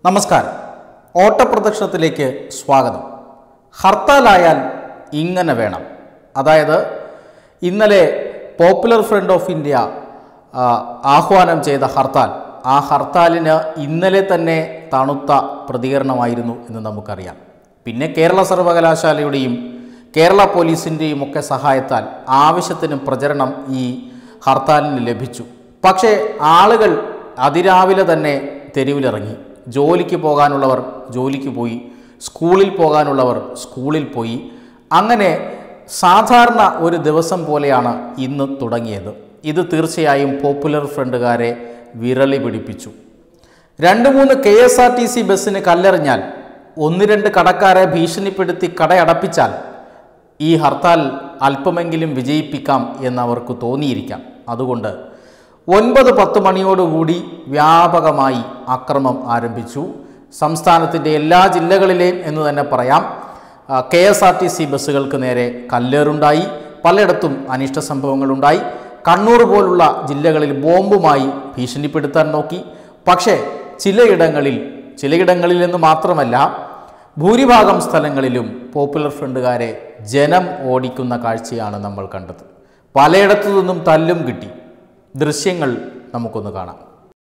നമസ്കാരം ഓട്ടപ്രദക്ഷിണത്തിലേക്ക് സ്വാഗതം ഹർത്താലായാൽ ഇങ്ങനെ വേണം അതായത് ഇന്നലെ പോപ്പുലർ ഫ്രണ്ട് ഓഫ് ഇന്ത്യ ആ, ആഹ്വാനം ചെയ്ത ഹർത്താൽ ആ ഹർത്താലിന് ഇന്നലെ തന്നെ തണുത്ത പ്രതികരണമായിരുന്നു എന്ന് നമുക്കറിയാം പിന്നെ കേരള സർവകലാശാലയുടെയും കേരള പോലീസിൻ്റെയും ഒക്കെ സഹായത്താൽ ആവശ്യത്തിന് പ്രചരണം ഈ ഹർത്താലിന് ലഭിച്ചു പക്ഷേ ആളുകൾ അതിരാവിലെ തന്നെ തെരുവിലിറങ്ങി ജോലിക്ക് പോകാനുള്ളവർ ജോലിക്ക് പോയി സ്കൂളിൽ പോകാനുള്ളവർ സ്കൂളിൽ പോയി അങ്ങനെ സാധാരണ ഒരു ദിവസം പോലെയാണ് ഇന്ന് തുടങ്ങിയത് ഇത് തീർച്ചയായും പോപ്പുലർ ഫ്രണ്ടുകാരെ വിരളി പിടിപ്പിച്ചു രണ്ട് മൂന്ന് K S R T C ബസ്സിന് കല്ലെറിഞ്ഞാൽ ഒന്ന് രണ്ട് കടക്കാരെ ഭീഷണിപ്പെടുത്തി കടയടപ്പിച്ചാൽ ഈ ഹർത്താൽ അല്പമെങ്കിലും വിജയിപ്പിക്കാം എന്നവർക്ക് തോന്നിയിരിക്കാം അതുകൊണ്ട് ഒൻപത് പത്ത് മണിയോടുകൂടി വ്യാപകമായി അക്രമം ആരംഭിച്ചു സംസ്ഥാനത്തിൻ്റെ എല്ലാ ജില്ലകളിലെയും എന്ന് തന്നെ പറയാം K S R T C ബസ്സുകൾക്ക് നേരെ കല്ലേറുണ്ടായി പലയിടത്തും അനിഷ്ട സംഭവങ്ങളുണ്ടായി കണ്ണൂർ പോലുള്ള ജില്ലകളിൽ ബോംബുമായി ഭീഷണിപ്പെടുത്താൻ നോക്കി പക്ഷേ ചിലയിടങ്ങളിൽ ചിലയിടങ്ങളിൽ എന്ന് മാത്രമല്ല ഭൂരിഭാഗം സ്ഥലങ്ങളിലും പോപ്പുലർ ഫ്രണ്ടുകാരെ ജനം ഓടിക്കുന്ന കാഴ്ചയാണ് നമ്മൾ കണ്ടത് പലയിടത്തു നിന്നും തല്ലും കിട്ടി ദൃശ്യങ്ങൾ നമുക്കൊന്ന് കാണാം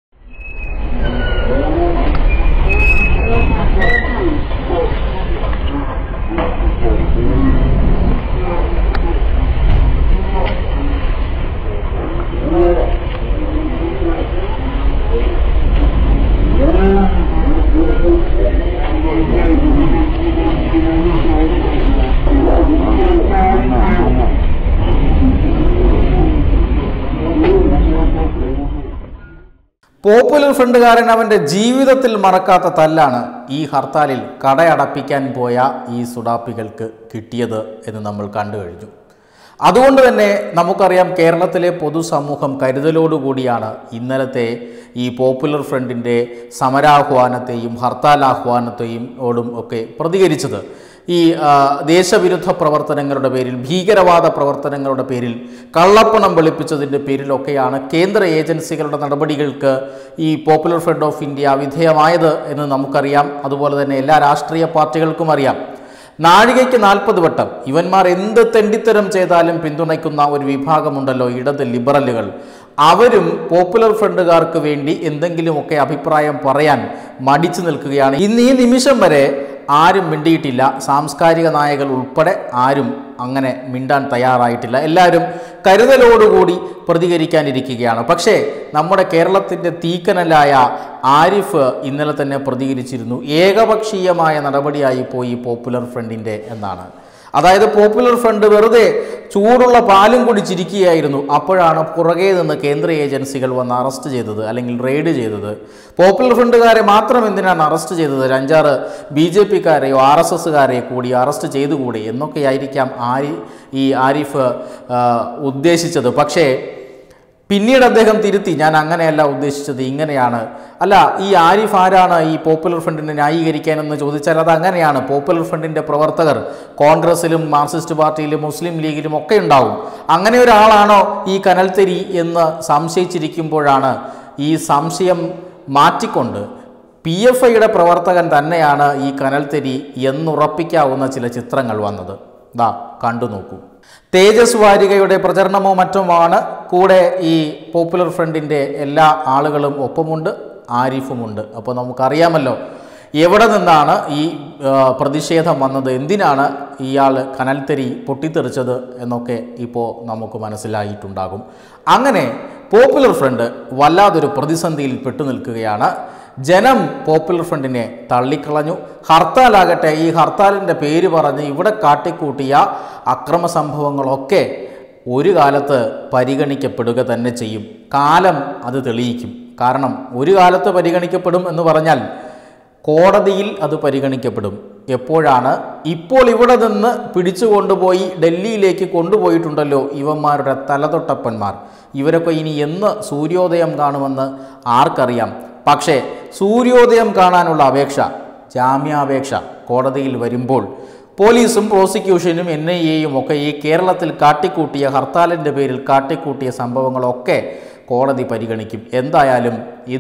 പോപ്പുലർ ഫ്രണ്ടുകാരൻ അവൻ്റെ ജീവിതത്തിൽ മറക്കാത്ത തല്ലാണ് ഈ ഹർത്താലിൽ കടയടപ്പിക്കാൻ പോയ ഈ സുഡാപ്പികൾക്ക് കിട്ടിയത് എന്ന് നമ്മൾ കണ്ടു കഴിഞ്ഞു അതുകൊണ്ട് തന്നെ നമുക്കറിയാം കേരളത്തിലെ പൊതുസമൂഹം കരുതലോടുകൂടിയാണ് ഇന്നലത്തെ ഈ പോപ്പുലർ ഫ്രണ്ടിൻ്റെ സമരാഹ്വാനത്തെയും ഹർത്താൽ ആഹ്വാനത്തെയും ഓടും ഒക്കെ പ്രതികരിച്ചത് ഈ ആ, ദേശവിരുദ്ധ പ്രവർത്തനങ്ങളുടെ പേരിൽ ഭീകരവാദ പ്രവർത്തനങ്ങളുടെ പേരിൽ കള്ളപ്പണം വെളുപ്പിച്ചതിൻ്റെ പേരിലൊക്കെയാണ് കേന്ദ്ര ഏജൻസികളുടെ നടപടികൾക്ക് ഈ പോപ്പുലർ ഫ്രണ്ട് ഓഫ് ഇന്ത്യ വിധേയമായത് എന്ന് നമുക്കറിയാം അതുപോലെ തന്നെ എല്ലാ രാഷ്ട്രീയ പാർട്ടികൾക്കും അറിയാം നാഴികയ്ക്ക് നാൽപ്പത് വട്ടം ഇവന്മാർ എന്ത് തെണ്ടിത്തരം ചെയ്താലും പിന്തുണയ്ക്കുന്ന ഒരു വിഭാഗമുണ്ടല്ലോ ഇടത് ലിബറലുകൾ അവരും പോപ്പുലർ ഫ്രണ്ടുകാർക്ക് വേണ്ടി എന്തെങ്കിലുമൊക്കെ അഭിപ്രായം പറയാൻ മടിച്ചു നിൽക്കുകയാണ് ഇന്ന് ഈ നിമിഷം വരെ ആരും മിണ്ടിയിട്ടില്ല സാംസ്കാരിക നായകൾ ഉൾപ്പെടെ ആരും അങ്ങനെ മിണ്ടാൻ തയ്യാറായിട്ടില്ല എല്ലാവരും കരുതലോടുകൂടി പ്രതികരിക്കാനിരിക്കുകയാണ് പക്ഷേ നമ്മുടെ കേരളത്തിൻ്റെ തീക്കനലായ ആരിഫ് ഇന്നലെ തന്നെ പ്രതികരിച്ചിരുന്നു ഏകപക്ഷീയമായ നടപടിയായി പോയി പോപ്പുലർ ഫ്രണ്ടിൻ്റെ എന്നാണ് അതായത് പോപ്പുലർ ഫ്രണ്ട് വെറുതെ ചൂടുള്ള പാലും കുടിച്ചിരിക്കുകയായിരുന്നു അപ്പോഴാണ് പുറകെ നിന്ന് കേന്ദ്ര ഏജൻസികൾ വന്ന് അറസ്റ്റ് ചെയ്തത് അല്ലെങ്കിൽ റെയ്ഡ് ചെയ്തത് പോപ്പുലർ ഫ്രണ്ടുകാരെ മാത്രം എന്തിനാണ് അറസ്റ്റ് ചെയ്തത് ഒരു അഞ്ചാറ് ബി ജെ പിക്കാരെയോ ആർ എസ് എസ്സുകാരെയോ കൂടി അറസ്റ്റ് ചെയ്തുകൂടി എന്നൊക്കെയായിരിക്കാം ആരി ഈ ആരിഫ് ആ, ഉദ്ദേശിച്ചത് പക്ഷേ പിന്നീട് അദ്ദേഹം തിരുത്തി ഞാൻ അങ്ങനെയല്ല ഉദ്ദേശിച്ചത് ഇങ്ങനെയാണ് അല്ല ഈ ആരിഫ് ആരാണ് ഈ പോപ്പുലർ ഫ്രണ്ടിനെ ന്യായീകരിക്കാനെന്ന് ചോദിച്ചാൽ അത് അങ്ങനെയാണ് പോപ്പുലർ ഫ്രണ്ടിൻ്റെ പ്രവർത്തകർ കോൺഗ്രസിലും മാർക്സിസ്റ്റ് പാർട്ടിയിലും മുസ്ലിം ലീഗിലും ഒക്കെ ഉണ്ടാവും അങ്ങനെ ഒരാളാണോ ഈ കനൽത്തരി എന്ന് സംശയിച്ചിരിക്കുമ്പോഴാണ് ഈ സംശയം മാറ്റിക്കൊണ്ട് പി എഫ് ഐയുടെ പ്രവർത്തകൻ തന്നെയാണ് ഈ കനൽത്തരി എന്നുറപ്പിക്കാവുന്ന ചില ചിത്രങ്ങൾ വന്നത് ദാ കണ്ടു നോക്കൂ തേജസ് വാരികയുടെ പ്രചരണമോ മറ്റുമാണ് കൂടെ ഈ പോപ്പുലർ ഫ്രണ്ടിൻ്റെ എല്ലാ ആളുകളും ഒപ്പമുണ്ട് ആരിഫുമുണ്ട് അപ്പോൾ നമുക്കറിയാമല്ലോ എവിടെ നിന്നാണ് ഈ ആ, പ്രതിഷേധം വന്നത് എന്തിനാണ് ഇയാൾ കനൽത്തരി പൊട്ടിത്തെറിച്ചത് എന്നൊക്കെ ഇപ്പോൾ നമുക്ക് മനസ്സിലായിട്ടുണ്ടാകും അങ്ങനെ പോപ്പുലർ ഫ്രണ്ട് വല്ലാതൊരു പ്രതിസന്ധിയിൽ പെട്ടു നിൽക്കുകയാണ് ജനം പോപ്പുലർ ഫ്രണ്ടിനെ തള്ളിക്കളഞ്ഞു ഹർത്താലാകട്ടെ ഈ ഹർത്താലിൻ്റെ പേര് പറഞ്ഞ് ഇവിടെ കാട്ടിക്കൂട്ടിയ അക്രമ സംഭവങ്ങളൊക്കെ ഒരു കാലത്ത് പരിഗണിക്കപ്പെടുക തന്നെ ചെയ്യും കാലം അത് തെളിയിക്കും കാരണം ഒരു കാലത്ത് പരിഗണിക്കപ്പെടും എന്ന് പറഞ്ഞാൽ കോടതിയിൽ അത് പരിഗണിക്കപ്പെടും എപ്പോഴാണ് ഇപ്പോൾ ഇവിടെ നിന്ന് പിടിച്ചു കൊണ്ടുപോയി ഡൽഹിയിലേക്ക് കൊണ്ടുപോയിട്ടുണ്ടല്ലോ ഇവന്മാരുടെ തലതൊട്ടപ്പന്മാർ ഇവരൊക്കെ ഇനി എന്ന് സൂര്യോദയം കാണുമെന്ന് ആർക്കറിയാം പക്ഷേ സൂര്യോദയം കാണാനുള്ള അപേക്ഷ ജാമ്യാപേക്ഷ കോടതിയിൽ വരുമ്പോൾ പോലീസും പ്രോസിക്യൂഷനും എൻ ഐ എയും ഒക്കെ ഈ കേരളത്തിൽ കാട്ടിക്കൂട്ടിയ ഹർത്താലിൻ്റെ പേരിൽ കാട്ടിക്കൂട്ടിയ സംഭവങ്ങളൊക്കെ കോടതി പരിഗണിക്കും എന്തായാലും ഇത്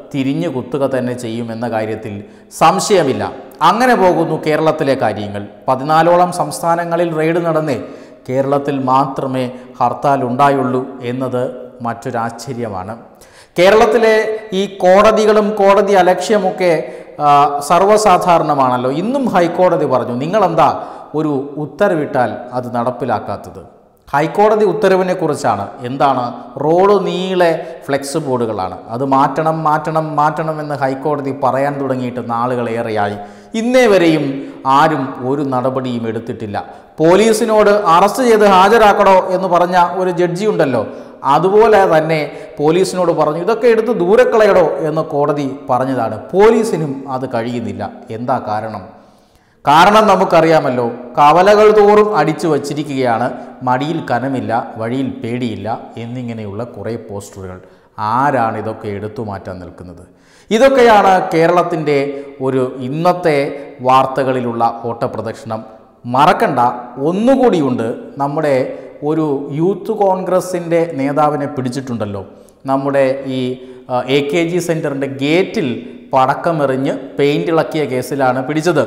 തിരിഞ്ഞു കുത്തുക തന്നെ ചെയ്യുമെന്ന കാര്യത്തിൽ സംശയമില്ല അങ്ങനെ പോകുന്നു കേരളത്തിലെ കാര്യങ്ങൾ പതിനാലോളം സംസ്ഥാനങ്ങളിൽ റെയ്ഡ് നടന്നേ കേരളത്തിൽ മാത്രമേ ഹർത്താൽ ഉണ്ടായുള്ളൂ എന്നത് മറ്റൊരാശ്ചര്യമാണ് കേരളത്തിലെ ഈ കോടതികളും കോടതി അലക്ഷ്യമൊക്കെ ആ, സർവ്വസാധാരണമാണല്ലോ ഇന്നും ഹൈക്കോടതി പറഞ്ഞു നിങ്ങളെന്താ ഒരു ഉത്തരവിട്ടാൽ അത് നടപ്പിലാക്കാത്തത് ഹൈക്കോടതി ഉത്തരവിനെ കുറിച്ചാണ് എന്താണ് റോഡ് നീളെ ഫ്ലെക്സ് ബോർഡുകളാണ് അത് മാറ്റണം മാറ്റണം മാറ്റണം എന്ന് ഹൈക്കോടതി പറയാൻ തുടങ്ങിയിട്ട് നാളുകളേറെയായി ഇന്നേ വരെയും ആരും ഒരു നടപടിയും എടുത്തിട്ടില്ല പോലീസിനോട് അറസ്റ്റ് ചെയ്ത് ഹാജരാക്കണോ എന്ന് പറഞ്ഞ ഒരു ജഡ്ജി ഉണ്ടല്ലോ അതുപോലെ തന്നെ പോലീസിനോട് പറഞ്ഞു ഇതൊക്കെ എടുത്ത് ദൂരക്കളയടോ എന്ന് കോടതി പറഞ്ഞതാണ് പോലീസിനും അത് കഴിയുന്നില്ല എന്താ കാരണം കാരണം നമുക്കറിയാമല്ലോ കവലകൾ തോറും അടിച്ചു വച്ചിരിക്കുകയാണ് മടിയിൽ കനമില്ല വഴിയിൽ പേടിയില്ല എന്നിങ്ങനെയുള്ള കുറേ പോസ്റ്ററുകൾ ആരാണ് ഇതൊക്കെ എടുത്തു മാറ്റാൻ നിൽക്കുന്നത് ഇതൊക്കെയാണ് കേരളത്തിൻ്റെ ഒരു ഇന്നത്തെ വാർത്തകളിലുള്ള ഓട്ടപ്രദക്ഷിണം മറക്കണ്ട ഒന്നുകൂടിയുണ്ട് നമ്മുടെ ഒരു യൂത്ത് കോൺഗ്രസിൻ്റെ നേതാവിനെ പിടിച്ചിട്ടുണ്ടല്ലോ നമ്മുടെ ഈ എ കെ ജി സെൻറ്ററിൻ്റെ ഗേറ്റിൽ പടക്കമെറിഞ്ഞ് പെയിൻ്റ് ഇളക്കിയ കേസിലാണ് പിടിച്ചത്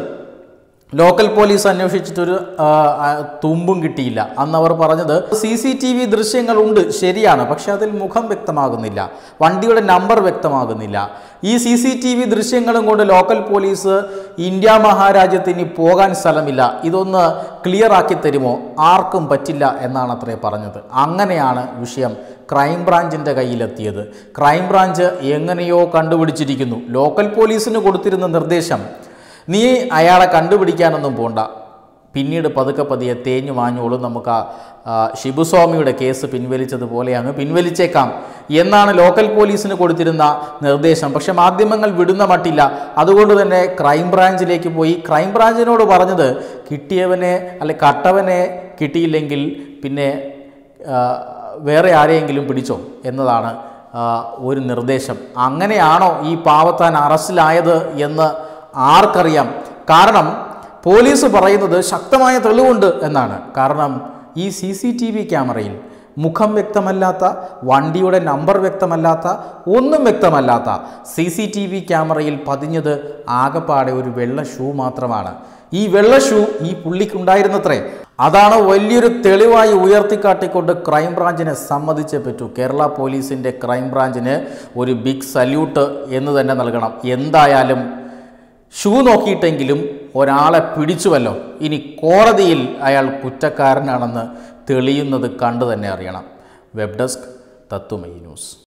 ലോക്കൽ പോലീസ് അന്വേഷിച്ചിട്ടൊരു ആ, ആ, തുമ്പും കിട്ടിയില്ല അന്ന് അവർ പറഞ്ഞത് സി സി ടി വി ദൃശ്യങ്ങളുണ്ട് ശരിയാണ് പക്ഷെ അതിൽ മുഖം വ്യക്തമാകുന്നില്ല വണ്ടിയുടെ നമ്പർ വ്യക്തമാകുന്നില്ല ഈ സി സി ടി വി ദൃശ്യങ്ങളും കൊണ്ട് ലോക്കൽ പോലീസ് ഇന്ത്യ മഹാരാജ്യത്ത് ഇനി പോകാൻ സ്ഥലമില്ല ഇതൊന്ന് ക്ലിയർ ആക്കി തരുമോ ആർക്കും പറ്റില്ല എന്നാണ് അത്രേ പറഞ്ഞത് അങ്ങനെയാണ് വിഷയം ക്രൈംബ്രാഞ്ചിൻ്റെ കയ്യിലെത്തിയത് ക്രൈംബ്രാഞ്ച് എങ്ങനെയോ കണ്ടുപിടിച്ചിരിക്കുന്നു ലോക്കൽ പോലീസിന് കൊടുത്തിരുന്ന നിർദ്ദേശം നീ അയാളെ കണ്ടുപിടിക്കാനൊന്നും പോണ്ട പിന്നീട് പതുക്കെ പതിയെ തേഞ്ഞു മാഞ്ഞോളും നമുക്ക് ആ ആ, ഷിബുസ്വാമിയുടെ കേസ് പിൻവലിച്ചതുപോലെ അങ്ങ് പിൻവലിച്ചേക്കാം എന്നാണ് ലോക്കൽ പോലീസിന് കൊടുത്തിരുന്ന നിർദ്ദേശം പക്ഷെ മാധ്യമങ്ങൾ വിടുന്ന മട്ടില്ല അതുകൊണ്ട് തന്നെ ക്രൈംബ്രാഞ്ചിലേക്ക് പോയി ക്രൈംബ്രാഞ്ചിനോട് പറഞ്ഞത് കിട്ടിയവനെ അല്ലെ കട്ടവനെ കിട്ടിയില്ലെങ്കിൽ പിന്നെ ആ, വേറെ ആരെയെങ്കിലും പിടിച്ചോ എന്നതാണ് ആ, ഒരു നിർദ്ദേശം അങ്ങനെയാണോ ഈ പാവത്താൻ അറസ്റ്റിലായത് എന്ന് ആർക്കറിയാം കാരണം പോലീസ് പറയുന്നത് ശക്തമായ തെളിവുണ്ട് എന്നാണ് കാരണം ഈ സി സി ടി വി ക്യാമറയിൽ മുഖം വ്യക്തമല്ലാത്ത വണ്ടിയുടെ നമ്പർ വ്യക്തമല്ലാത്ത ഒന്നും വ്യക്തമല്ലാത്ത സി സി ടി വി ക്യാമറയിൽ പതിഞ്ഞത് ആകപ്പാടെ ഒരു വെള്ള ഷൂ മാത്രമാണ് ഈ വെള്ള ഷൂ ഈ പുള്ളിക്കുണ്ടായിരുന്നത്രേ അതാണ് വലിയൊരു തെളിവായി ഉയർത്തിക്കാട്ടിക്കൊണ്ട് ക്രൈംബ്രാഞ്ചിനെ സമ്മതിച്ചേ പറ്റൂ കേരള പോലീസിൻ്റെ ക്രൈംബ്രാഞ്ചിന് ഒരു ബിഗ് സല്യൂട്ട് എന്ന് തന്നെ നൽകണം എന്തായാലും ഷൂ നോക്കിയിട്ടെങ്കിലും ഒരാളെ പിടിച്ചുവല്ലോ ഇനി കോടതിയിൽ അയാൾ കുറ്റക്കാരനാണെന്ന് തെളിയുന്നത് കണ്ടു തന്നെ അറിയണം വെബ് ഡെസ്ക് തത്തുമൈ ന്യൂസ്